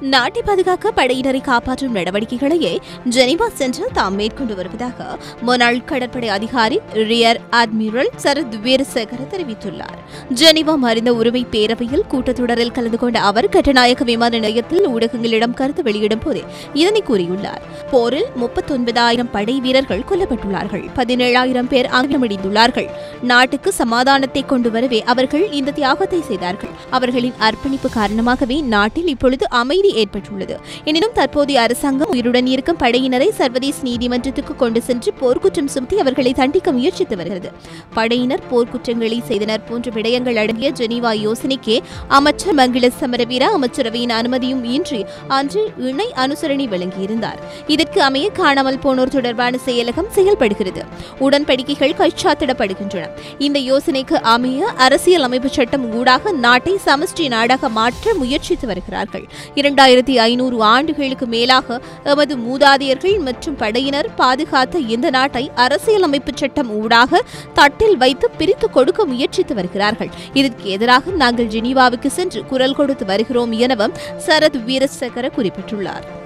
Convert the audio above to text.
நாட்டை பாதுகாக்க படையினரை காப்பாற்றும் நடவடிக்கைகளையே ஜெனீவா சென்று தாம் மேற்கொண்டு வருவதாக முன்னாள் கடற்படை அதிகாரி ரியர் அட்மிரல் சரத் வீரசேகர தெரிவித்துள்ளார் ஜெனீவா மறிந்த உரிமை பேரவையில் கூட்டத்தொடரில் கலந்து கொண்ட அவர் கட்டநாயக்க விமான நிலையத்தில் ஊடகங்களிடம் கருத்து வெளியிடும் போதே இதனை கூறியுள்ளார் போரில் முப்பத்தொன்பதாயிரம் படை வீரர்கள் கொல்லப்பட்டுள்ளார்கள் பதினேழாயிரம் பேர் ஆங்கிலமடைந்துள்ளார்கள் நாட்டுக்கு சமாதானத்தை கொண்டு வரவே அவர்கள் இந்த தியாகத்தை செய்தார்கள் அவர்களின் அர்ப்பணிப்பு காரணமாகவே நாட்டில் இப்பொழுது அமைதி ஏற்பட்டுள்ளது எனினும் தற்போதைய அரசாங்கம் உயிருடன் இருக்கும் படையினரை சர்வதேச நீதிமன்றத்துக்கு கொண்டு சென்று போர்க்குற்றம் சுமத்தி அவர்களை தண்டிக்க முயற்சித்து வருகிறது படையினர் போர்க்குற்றங்களை செய்தனர் போன்ற விடயங்கள் அடங்கிய ஜெனீவா யோசனைக்கே அமைச்சர் மங்கள சமரவீர அமைச்சரவையின் அனுமதியும் இன்றி அன்று இணை அனுசரணை வழங்கியிருந்தார் இதற்கு அமைய காணாமல் போனோர் தொடர்பான செயலகம் செயல்படுகிறது உடன்படிக்கைகள் கைச்சாத்திடப்படுகின்றன இந்த யோசனைக்கு அமைய அரசியல் அமைப்பு சட்டம் ஊடாக நாட்டை சமஷ்டி நாடாக மாற்ற முயற்சித்து வருகிறார்கள் இரண்டாயிரத்தி ஐநூறு ஆண்டுகளுக்கு மேலாக எமது மூதாதையர்கள் மற்றும் படையினர் பாதுகாத்த இந்த நாட்டை அரசியலமைப்பு சட்டம் ஊடாக தட்டில் வைத்து பிரித்து கொடுக்க முயற்சித்து வருகிறார்கள் இதற்கு எதிராக நாங்கள் ஜெனீவாவுக்கு சென்று குரல் கொடுத்து வருகிறோம் எனவும் சரத் வீரசேகர குறிப்பிட்டுள்ளார்